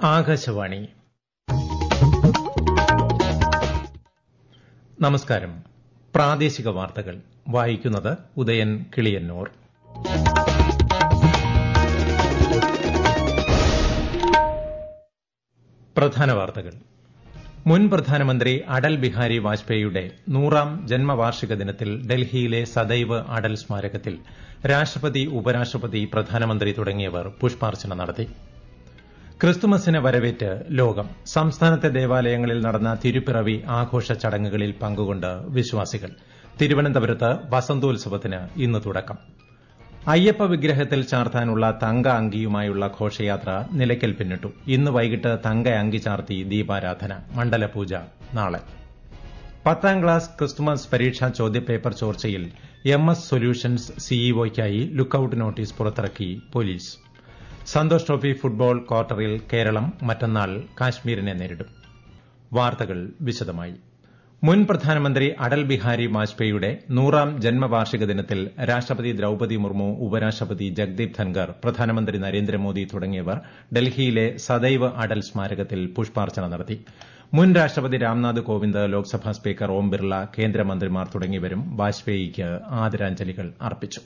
ആകാശവാണി നമസ്കാരം പ്രാദേശിക വാർത്തകൾ വായിക്കുന്നത് ഉദയൻ കിളിയന്നൂർ പ്രധാന വാർത്തകൾ മുൻ പ്രധാനമന്ത്രി അടൽ ബിഹാരി വാജ്പേയിയുടെ നൂറാം ജന്മവാർഷിക ദിനത്തിൽ ഡൽഹിയിലെ സദൈവ് അടൽ സ്മാരകത്തിൽ രാഷ്ട്രപതി ഉപരാഷ്ട്രപതി പ്രധാനമന്ത്രി തുടങ്ങിയവർ പുഷ്പാർച്ചന നടത്തി ക്രിസ്തുമസിനെ വരവേറ്റ് ലോകം സംസ്ഥാനത്തെ ദേവാലയങ്ങളിൽ നടന്ന തിരുപ്പിറവി ആഘോഷ ചടങ്ങുകളിൽ പങ്കുകൊണ്ട് വിശ്വാസികൾ തിരുവനന്തപുരത്ത് വസന്തോത്സവത്തിന് ഇന്ന് തുടക്കം അയ്യപ്പ വിഗ്രഹത്തിൽ ചാർത്താനുള്ള തങ്ക അങ്കിയുമായുള്ള ഘോഷയാത്ര നിലയ്ക്കൽ പിന്നിട്ടു ഇന്ന് വൈകിട്ട് തങ്ക അങ്കി ചാർത്തി ദീപാരാധന മണ്ഡലപൂജ നാളെ പത്താം ക്ലാസ് ക്രിസ്തുമസ് പരീക്ഷാ ചോദ്യപേപ്പർ ചോർച്ചയിൽ എം എസ് സൊല്യൂഷൻസ് സിഇഒയ്ക്കായി ലുക്കൌട്ട് നോട്ടീസ് പുറത്തിറക്കി പോലീസ് സന്തോഷ് ട്രോഫി ഫുട്ബോൾ ക്വാർട്ടറിൽ കേരളം മറ്റന്നാൾ കാശ്മീരിനെ നേരിടും വാർത്തകൾ വിശദമായി മുൻ പ്രധാനമന്ത്രി അടൽ ബിഹാരി വാജ്പേയിയുടെ നൂറാം ജന്മവാർഷിക ദിനത്തിൽ രാഷ്ട്രപതി ദ്രൌപതി മുർമു ഉപരാഷ്ട്രപതി ജഗ്ദീപ് ധൻകർ പ്രധാനമന്ത്രി നരേന്ദ്രമോദി തുടങ്ങിയവർ ഡൽഹിയിലെ സദൈവ് അടൽ സ്മാരകത്തിൽ പുഷ്പാർച്ചന നടത്തി മുൻ രാഷ്ട്രപതി രാംനാഥ് കോവിന്ദ് ലോക്സഭാ സ്പീക്കർ ഓം ബിർള കേന്ദ്രമന്ത്രിമാർ തുടങ്ങിയവരും വാജ്പേയിക്ക് ആദരാഞ്ജലികൾ അർപ്പിച്ചു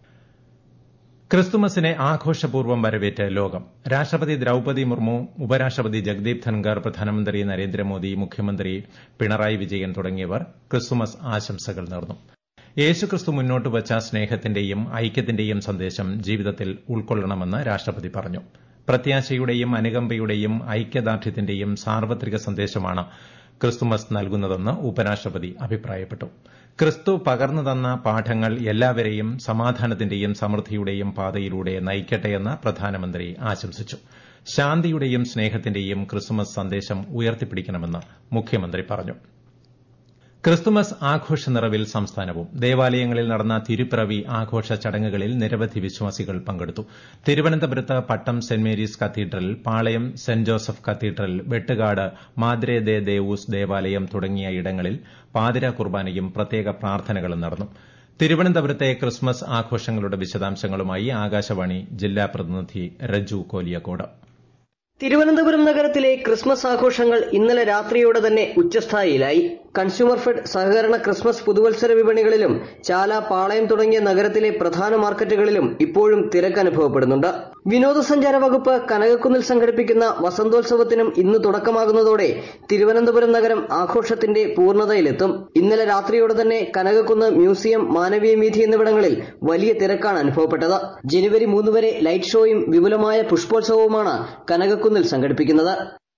ക്രിസ്തുമസിനെ ആഘോഷപൂർവ്വം വരവേറ്റ് ലോകം രാഷ്ട്രപതി ദ്രൌപതി മുർമു ഉപരാഷ്ട്രപതി ജഗ്ദീപ് ധൻകർ പ്രധാനമന്ത്രി നരേന്ദ്രമോദി മുഖ്യമന്ത്രി പിണറായി വിജയൻ തുടങ്ങിയവർ ക്രിസ്തുമസ് ആശംസകൾ നേർന്നു യേശുക്രിസ്തു മുന്നോട്ട് വച്ച സ്നേഹത്തിന്റെയും ഐക്യത്തിന്റെയും സന്ദേശം ജീവിതത്തിൽ ഉൾക്കൊള്ളണമെന്ന് രാഷ്ട്രപതി പറഞ്ഞു പ്രത്യാശയുടെയും അനുകമ്പയുടെയും ഐക്യദാർഢ്യത്തിന്റെയും സാർവത്രിക സന്ദേശമാണ് ക്രിസ്തുമസ് നൽകുന്നതെന്ന് ഉപരാഷ്ട്രപതി അഭിപ്രായപ്പെട്ടു ക്രിസ്തു പകർന്നു തന്ന പാഠങ്ങൾ എല്ലാവരെയും സമാധാനത്തിന്റെയും സമൃദ്ധിയുടെയും പാതയിലൂടെ നയിക്കട്ടെയെന്ന് പ്രധാനമന്ത്രി ആശംസിച്ചു ശാന്തിയുടെയും സ്നേഹത്തിന്റെയും ക്രിസ്തുമസ് സന്ദേശം ഉയർത്തിപ്പിടിക്കണമെന്ന് മുഖ്യമന്ത്രി പറഞ്ഞു ക്രിസ്തുമസ് ആഘോഷ നിറവിൽ സംസ്ഥാനവും ദേവാലയങ്ങളിൽ നടന്ന തിരുപ്പിറവി ആഘോഷ ചടങ്ങുകളിൽ നിരവധി വിശ്വാസികൾ പങ്കെടുത്തു തിരുവനന്തപുരത്ത് Pattom saint Mary's cathedral Palayam saint Joseph cathedral Vettucaud Madre de Deus ദേവാലയം തുടങ്ങിയ ഇടങ്ങളിൽ പാതിര കുർബാനയും പ്രത്യേക പ്രാർത്ഥനകളും നടന്നു തിരുവനന്തപുരത്തെ ക്രിസ്മസ് ആഘോഷങ്ങളുടെ വിശദാംശങ്ങളുമായി ആകാശവാണി ജില്ലാ പ്രതിനിധി രജു കോലിയക്കോട് തിരുവനന്തപുരം നഗരത്തിലെ ക്രിസ്മസ് ആഘോഷങ്ങൾ ഇന്നലെ രാത്രിയോടെ തന്നെ ഉച്ചസ്ഥായിയിലായി കൺസ്യൂമർ ഫെഡ് സഹകരണ ക്രിസ്മസ് പുതുവത്സര വിപണികളിലും ചാല പാളയം തുടങ്ങിയ നഗരത്തിലെ പ്രധാന മാർക്കറ്റുകളിലും ഇപ്പോഴും തിരക്ക് അനുഭവപ്പെടുന്നുണ്ട് വിനോദസഞ്ചാര വകുപ്പ് കനകക്കുന്നിൽ സംഘടിപ്പിക്കുന്ന വസന്തോത്സവത്തിനും ഇന്ന് തുടക്കമാകുന്നതോടെ തിരുവനന്തപുരം നഗരം ആഘോഷത്തിന്റെ പൂർണ്ണതയിലെത്തും ഇന്നലെ രാത്രിയോടെ തന്നെ കനകക്കുന്ന് മ്യൂസിയം മാനവീയ വീഥി എന്നിവിടങ്ങളിൽ വലിയ തിരക്കാണ് അനുഭവപ്പെട്ടത് ജനുവരി മൂന്ന് വരെ ലൈറ്റ് ഷോയും വിപുലമായ പുഷ്പോത്സവവുമാണ് കനകക്കുന്നിൽ സംഘടിപ്പിക്കുന്നത്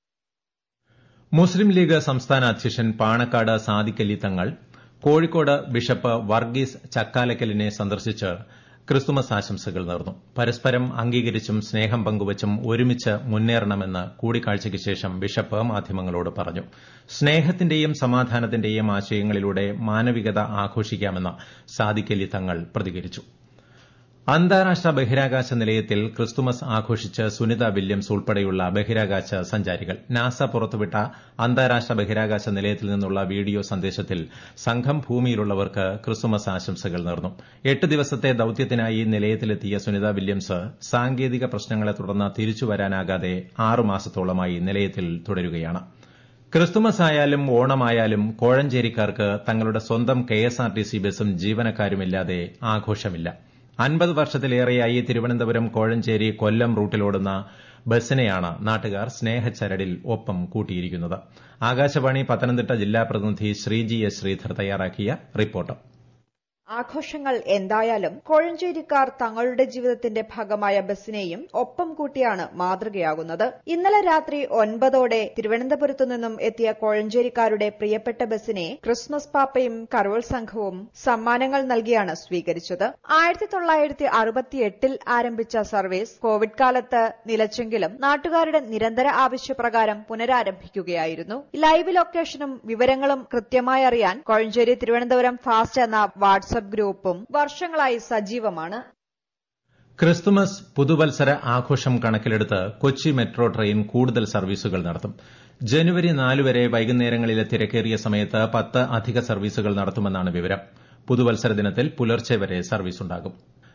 മുസ്ലിം ലീഗ് സംസ്ഥാന അധ്യക്ഷൻ പാണക്കാട് സാദിഖലി തങ്ങൾ കോഴിക്കോട് ബിഷപ്പ് വർഗീസ് ചക്കാലക്കലിനെ സന്ദർശിച്ച് ക്രിസ്തുമസ് ആശംസകൾ നേർന്നു പരസ്പരം അംഗീകരിച്ചും സ്നേഹം പങ്കുവച്ചും ഒരുമിച്ച് മുന്നേറണമെന്ന് കൂടിക്കാഴ്ചയ്ക്ക് ശേഷം ബിഷപ്പ് മാധ്യമങ്ങളോട് പറഞ്ഞു സ്നേഹത്തിന്റെയും സമാധാനത്തിന്റെയും ആശയങ്ങളിലൂടെ മാനവികത ആഘോഷിക്കാമെന്ന് സാദിഖലി തങ്ങൾ പ്രതികരിച്ചു അന്താരാഷ്ട്ര ബഹിരാകാശ നിലയത്തിൽ ക്രിസ്തുമസ് ആഘോഷിച്ച് സുനിത വില്യംസ് ഉൾപ്പെടെയുള്ള ബഹിരാകാശ സഞ്ചാരികൾ നാസ പുറത്തുവിട്ട അന്താരാഷ്ട്ര ബഹിരാകാശ നിലയത്തിൽ നിന്നുള്ള വീഡിയോ സന്ദേശത്തിൽ സംഘം ഭൂമിയിലുള്ളവർക്ക് ക്രിസ്തുമസ് ആശംസകൾ നേർന്നു എട്ട് ദിവസത്തെ ദൌത്യത്തിനായി നിലയത്തിലെത്തിയ സുനിത വില്യംസ് സാങ്കേതിക പ്രശ്നങ്ങളെ തുടർന്ന് തിരിച്ചുവരാനാകാതെ ആറുമാസത്തോളമായി നിലയത്തിൽ തുടരുകയാണ് ക്രിസ്തുമസ് ആയാലും ഓണമായാലും കോഴഞ്ചേരിക്കാർക്ക് തങ്ങളുടെ സ്വന്തം കെഎസ്ആർടിസി ബസും ജീവനക്കാരുമില്ലാതെ ആഘോഷമില്ല അൻപത് വർഷത്തിലേറെയായി തിരുവനന്തപുരം കോഴഞ്ചേരി കൊല്ലം റൂട്ടിലോടുന്ന ബസ്സിനെയാണ് നാട്ടുകാർ സ്നേഹച്ചരടിൽ ഒപ്പം കൂട്ടിയിരിക്കുന്നത് ആകാശവാണി പത്തനംതിട്ട ജില്ലാ പ്രതിനിധി ശ്രീജി എസ് ശ്രീധർ തയ്യാറാക്കിയ റിപ്പോർട്ട് ആഘോഷങ്ങൾ എന്തായാലും കോഴഞ്ചേരിക്കാർ തങ്ങളുടെ ജീവിതത്തിന്റെ ഭാഗമായ ബസ്സിനെയും ഒപ്പം കൂട്ടിയാണ് മാതൃകയാകുന്നത് ഇന്നലെ രാത്രി ഒൻപതോടെ തിരുവനന്തപുരത്തു നിന്നും എത്തിയ കോഴഞ്ചേരിക്കാരുടെ പ്രിയപ്പെട്ട ബസ്സിനെ ക്രിസ്മസ് പാപ്പയും കരോൾ സംഘവും സമ്മാനങ്ങൾ നൽകിയാണ് സ്വീകരിച്ചത് ആയിരത്തി തൊള്ളായിരത്തി അറുപത്തിയെട്ടിൽ ആരംഭിച്ച സർവീസ് കോവിഡ് കാലത്ത് നിലച്ചെങ്കിലും നാട്ടുകാരുടെ നിരന്തര ആവശ്യപ്രകാരം പുനരാരംഭിക്കുകയായിരുന്നു ലൈവ് ലൊക്കേഷനും വിവരങ്ങളും കൃത്യമായി അറിയാൻ കോഴഞ്ചേരി തിരുവനന്തപുരം ഫാസ്റ്റ് എന്ന വാട്സ്ആപ്പ് വാട്സ്ആപ്പ് ഗ്രൂപ്പും വർഷങ്ങളായി സജീവമാണ് ക്രിസ്തുമസ് പുതുവത്സര ആഘോഷം കണക്കിലെടുത്ത് കൊച്ചി മെട്രോ ട്രെയിൻ കൂടുതൽ സർവീസുകൾ നടത്തും ജനുവരി നാല് വരെ വൈകുന്നേരങ്ങളിലെ തിരക്കേറിയ സമയത്ത് പത്ത് അധിക സർവീസുകൾ നടത്തുമെന്നാണ് വിവരം പുതുവത്സര ദിനത്തിൽ പുലർച്ചെ വരെ സർവീസുണ്ടാകും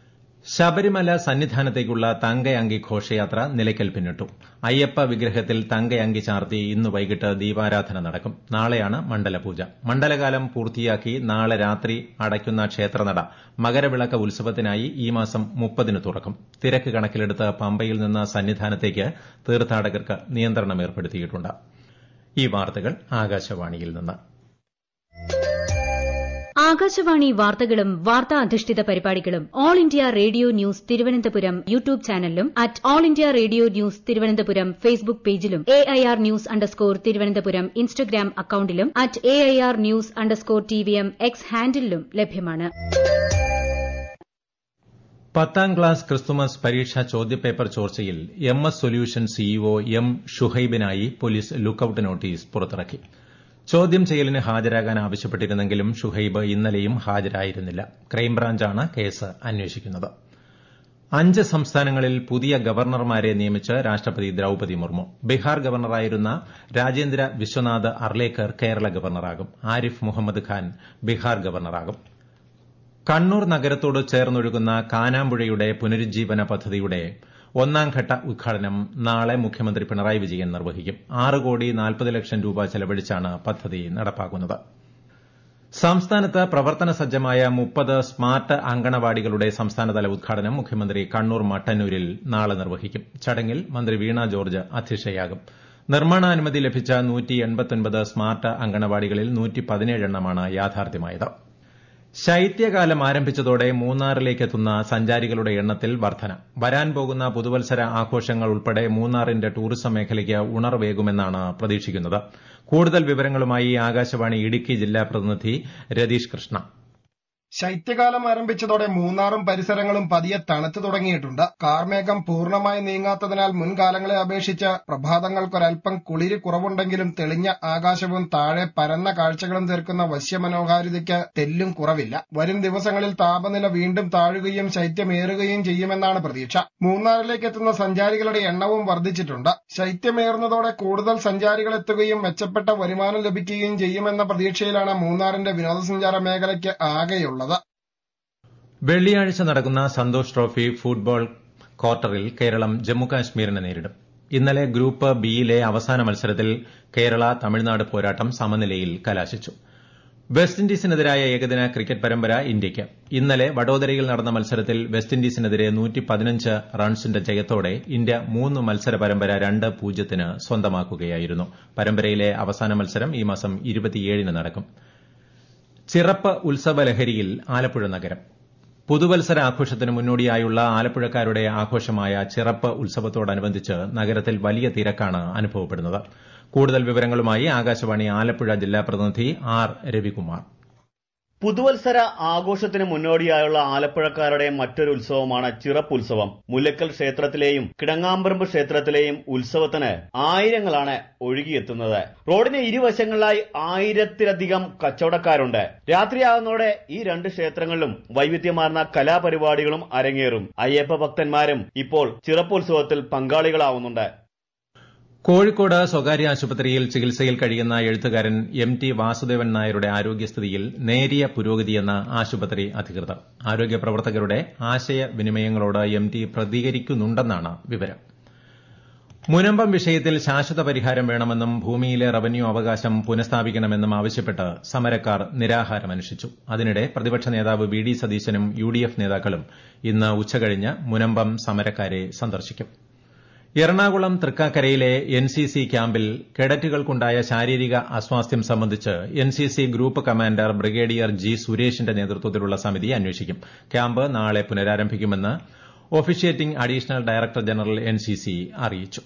ശബരിമല സന്നിധാനത്തേക്കുള്ള തങ്കയങ്കി ഘോഷയാത്ര നിലയ്ക്കൽ പിന്നിട്ടു അയ്യപ്പ വിഗ്രഹത്തിൽ തങ്കയങ്കി ചാർത്തി ഇന്ന് വൈകിട്ട് ദീപാരാധന നടക്കും നാളെയാണ് മണ്ഡലപൂജ മണ്ഡലകാലം പൂർത്തിയാക്കി നാളെ രാത്രി അടയ്ക്കുന്ന ക്ഷേത്രനട മകരവിളക്ക് ഉത്സവത്തിനായി ഈ മാസം മുപ്പതിന് തുറക്കും തിരക്ക് കണക്കിലെടുത്ത് പമ്പയിൽ നിന്ന് സന്നിധാനത്തേക്ക് തീർത്ഥാടകർക്ക് നിയന്ത്രണം ഏർപ്പെടുത്തിയിട്ടുണ്ട് ഈ വാർത്തകൾ ആകാശവാണിയിൽ നിന്ന് ആകാശവാണി വാർത്തകളും വാർത്താ അധിഷ്ഠിത പരിപാടികളും all India radio news Thiruvananthapuram YouTube ചാനലിലും at all India radio news Thiruvananthapuram Facebook പേജിലും A I R news underscore Thiruvananthapuram Instagram അക്കൌണ്ടിലും at A I R news underscore T V M X ഹാൻഡിലും ലഭ്യമാണ് പത്താം ക്ലാസ് ക്രിസ്തുമസ് പരീക്ഷാ ചോദ്യപേപ്പർ ചോർച്ചയിൽ M S solution CEO M ഷുഹൈബിനായി പോലീസ് ലുക്കൌട്ട് നോട്ടീസ് പുറത്തിറക്കി ചോദ്യം ചെയ്യലിന് ഹാജരാകാൻ ആവശ്യപ്പെട്ടിരുന്നെങ്കിലും ഷുഹൈബ് ഇന്നലെയും ഹാജരായിരുന്നില്ല ക്രൈംബ്രാഞ്ചാണ് കേസ് അന്വേഷിക്കുന്നത് അഞ്ച് സംസ്ഥാനങ്ങളിൽ പുതിയ ഗവർണർമാരെ നിയമിച്ച് രാഷ്ട്രപതി ദ്രൌപതി മുർമു ബീഹാർ ഗവർണറായിരുന്ന രാജേന്ദ്ര വിശ്വനാഥ് അർലേക്കർ കേരള ഗവർണറാകും ആരിഫ് മുഹമ്മദ് ഖാൻ ബീഹാർ ഗവർണറാകും കണ്ണൂർ നഗരത്തോട് ചേർന്നൊഴുകുന്ന കാനാമ്പുഴയുടെ പുനരുജ്ജീവന പദ്ധതിയുടെ ഒന്നാംഘട്ട ഉദ്ഘാടനം നാളെ മുഖ്യമന്ത്രി പിണറായി വിജയൻ നിർവഹിക്കും ആറ് കോടി നാൽപ്പത് ലക്ഷം രൂപ ചെലവഴിച്ചാണ് പദ്ധതി നടപ്പാക്കുന്നത് സംസ്ഥാനത്ത് പ്രവർത്തന സജ്ജമായ മുപ്പത് സ്മാർട്ട് അങ്കണവാടികളുടെ സംസ്ഥാനതല ഉദ്ഘാടനം മുഖ്യമന്ത്രി കണ്ണൂർ മട്ടന്നൂരിൽ നാളെ നിർവഹിക്കും ചടങ്ങിൽ മന്ത്രി വീണ ജോർജ് അധ്യക്ഷയാകും നിർമ്മാണാനുമതി ലഭിച്ച സ്മാർട്ട് അങ്കണവാടികളിൽ എണ്ണമാണ് യാഥാർത്ഥ്യമായത് ശൈത്യകാലം ആരംഭിച്ചതോടെ മൂന്നാറിലേക്കെത്തുന്ന സഞ്ചാരികളുടെ എണ്ണത്തിൽ വർധന വരാൻ പോകുന്ന പുതുവത്സര ആഘോഷങ്ങൾ ഉൾപ്പെടെ മൂന്നാറിന്റെ ടൂറിസം മേഖലയ്ക്ക് ഉണർവേകുമെന്നാണ് പ്രതീക്ഷിക്കുന്നത് കൂടുതൽ വിവരങ്ങളുമായി ആകാശവാണി ഇടുക്കി ജില്ലാ പ്രതിനിധി രതീഷ് കൃഷ്ണ ശൈത്യകാലം ആരംഭിച്ചതോടെ മൂന്നാറും പരിസരങ്ങളും പതിയെ തണുത്തു തുടങ്ങിയിട്ടുണ്ട് കാർമേഘം പൂർണ്ണമായി നീങ്ങാത്തതിനാൽ മുൻകാലങ്ങളെ അപേക്ഷിച്ച് പ്രഭാതങ്ങൾക്കൊരൽപ്പം കുളിര് കുറവുണ്ടെങ്കിലും തെളിഞ്ഞ ആകാശവും താഴെ പരന്ന കാഴ്ചകളും തീർക്കുന്ന വശ്യമനോഹാരിതയ്ക്ക് തെല്ലും കുറവില്ല വരും ദിവസങ്ങളിൽ താപനില വീണ്ടും താഴുകയും ശൈത്യമേറുകയും ചെയ്യുമെന്നാണ് പ്രതീക്ഷ മൂന്നാറിലേക്ക് എത്തുന്ന സഞ്ചാരികളുടെ എണ്ണവും വർദ്ധിച്ചിട്ടുണ്ട് ശൈത്യമേറുന്നതോടെ കൂടുതൽ സഞ്ചാരികൾ എത്തുകയും മെച്ചപ്പെട്ട വരുമാനം ലഭിക്കുകയും ചെയ്യുമെന്ന പ്രതീക്ഷയിലാണ് മൂന്നാറിന്റെ വിനോദസഞ്ചാര മേഖലയ്ക്ക് ആകെയുള്ളത് വെള്ളിയാഴ്ച നടക്കുന്ന സന്തോഷ് ട്രോഫി ഫുട്ബോൾ ക്വാർട്ടറിൽ കേരളം ജമ്മുകാശ്മീരിനെ നേരിടും ഇന്നലെ ഗ്രൂപ്പ് ബിയിലെ അവസാന മത്സരത്തിൽ കേരള തമിഴ്നാട് പോരാട്ടം സമനിലയിൽ കലാശിച്ചു വെസ്റ്റ് ഇൻഡീസിനെതിരായ ഏകദിന ക്രിക്കറ്റ് പരമ്പര ഇന്ത്യയ്ക്ക് ഇന്നലെ വഡോദരയിൽ നടന്ന മത്സരത്തിൽ വെസ്റ്റ് ഇൻഡീസിനെതിരെ റൺസിന്റെ ജയത്തോടെ ഇന്ത്യ മൂന്ന് മത്സര പരമ്പര രണ്ട് പൂജ്യത്തിന് സ്വന്തമാക്കുകയായിരുന്നു പരമ്പരയിലെ അവസാന മത്സരം ഈ മാസം ഇരുപത്തിയേഴിന് നടക്കും ചിറപ്പ് ഉത്സവലഹരിയിൽ ആലപ്പുഴ നഗരം പുതുവത്സര ആഘോഷത്തിന് മുന്നോടിയായുള്ള ആലപ്പുഴക്കാരുടെ ആഘോഷമായ ചിറപ്പ് ഉത്സവത്തോടനുബന്ധിച്ച് നഗരത്തിൽ വലിയ തിരക്കാണ് അനുഭവപ്പെടുന്നത് കൂടുതൽ വിവരങ്ങളുമായി ആകാശവാണി ആലപ്പുഴ ജില്ലാ പ്രതിനിധി ആർ രവികുമാർ പുതുവത്സര ആഘോഷത്തിന് മുന്നോടിയായുള്ള ആലപ്പുഴക്കാരുടെ മറ്റൊരു ഉത്സവമാണ് ചിറപ്പുത്സവം മുല്ലക്കൽ ക്ഷേത്രത്തിലെയും കിടങ്ങാമ്പറമ്പ് ക്ഷേത്രത്തിലെയും ഉത്സവത്തിന് ആയിരങ്ങളാണ് ഒഴുകിയെത്തുന്നത് റോഡിന് ഇരുവശങ്ങളിലായി ആയിരത്തിലധികം കച്ചവടക്കാരുണ്ട് രാത്രിയാകുന്നതോടെ ഈ രണ്ട് ക്ഷേത്രങ്ങളിലും വൈവിധ്യമാർന്ന കലാപരിപാടികളും അരങ്ങേറും അയ്യപ്പ ഭക്തന്മാരും ഇപ്പോൾ ചിറപ്പുത്സവത്തിൽ പങ്കാളികളാവുന്നുണ്ട് കോഴിക്കോട് സ്വകാര്യ ആശുപത്രിയിൽ ചികിത്സയിൽ കഴിയുന്ന എഴുത്തുകാരൻ എം ടി വാസുദേവൻ നായരുടെ ആരോഗ്യസ്ഥിതിയിൽ നേരിയ പുരോഗതിയെന്ന് ആശുപത്രി അധികൃതർ ആരോഗ്യ പ്രവർത്തകരുടെ ആശയവിനിമയങ്ങളോട് എം ടി പ്രതികരിക്കുന്നുണ്ടെന്നാണ് വിവരം മുനമ്പം വിഷയത്തിൽ ശാശ്വത പരിഹാരം വേണമെന്നും ഭൂമിയിലെ റവന്യൂ അവകാശം പുനഃസ്ഥാപിക്കണമെന്നും ആവശ്യപ്പെട്ട് സമരക്കാർ നിരാഹാരമനുഷ്ഠിച്ചു അതിനിടെ പ്രതിപക്ഷ നേതാവ് വി ഡി സതീശനും യു ഡി എഫ് നേതാക്കളും ഇന്ന് ഉച്ചകഴിഞ്ഞ് മുനമ്പം സമരക്കാരെ സന്ദർശിക്കും എറണാകുളം തൃക്കാക്കരയിലെ എൻ സി സി ക്യാമ്പിൽ കേഡറ്റുകൾക്കുണ്ടായ ശാരീരിക അസ്വാസ്ഥ്യം സംബന്ധിച്ച് N C C group commander brigadier G സുരേഷിന്റെ നേതൃത്വത്തിലുള്ള സമിതി അന്വേഷിക്കും ക്യാമ്പ് നാളെ പുനരാരംഭിക്കുമെന്ന് officiating additional director general N C C അറിയിച്ചു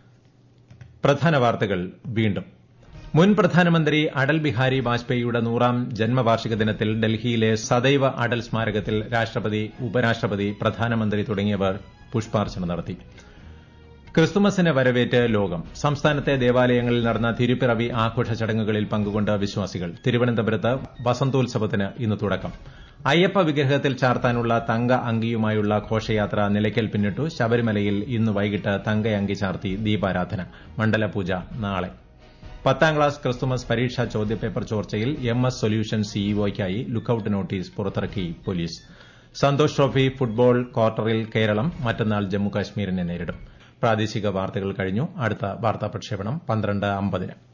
പ്രധാന വാർത്തകൾ വീണ്ടും മുൻ പ്രധാനമന്ത്രി അടൽ ബിഹാരി വാജ്പേയിയുടെ നൂറാം ജന്മവാർഷിക ദിനത്തിൽ ഡൽഹിയിലെ സദൈവ അടൽ സ്മാരകത്തിൽ രാഷ്ട്രപതി ഉപരാഷ്ട്രപതി പ്രധാനമന്ത്രി തുടങ്ങിയവർ പുഷ്പാർച്ചന നടത്തി ക്രിസ്തുമസിനെ വരവേറ്റ് ലോകം സംസ്ഥാനത്തെ ദേവാലയങ്ങളിൽ നടന്ന തിരുപ്പിറവി ആഘോഷ ചടങ്ങുകളിൽ പങ്കുകൊണ്ട വിശ്വാസികൾ തിരുവനന്തപുരത്ത് വസന്തോത്സവത്തിന് ഇന്ന് തുടക്കം അയ്യപ്പ വിഗ്രഹത്തിൽ ചാർത്താനുള്ള തങ്ക അങ്കിയുമായുള്ള ഘോഷയാത്ര നിലയ്ക്കൽ പിന്നിട്ടു ശബരിമലയിൽ ഇന്ന് വൈകിട്ട് തങ്ക അങ്കി ചാർത്തി ദീപാരാധന മണ്ഡലപൂജ നാളെ പത്താം ക്ലാസ് ക്രിസ്തുമസ് പരീക്ഷാ ചോദ്യപേപ്പർ ചോർച്ചയിൽ എം എസ് സൊല്യൂഷൻ സിഇഒയ്ക്കായി ലുക്കൌട്ട് നോട്ടീസ് പുറത്തിറക്കി പോലീസ് സന്തോഷ് ട്രോഫി ഫുട്ബോൾ ക്വാർട്ടറിൽ കേരളം മറ്റന്നാൾ ജമ്മുകാശ്മീരിനെ നേരിടും പ്രാദേശിക വാർത്തകൾ കഴിഞ്ഞു അടുത്ത വാർത്താ പ്രക്ഷേപണം പന്ത്രണ്ട് അമ്പതിന്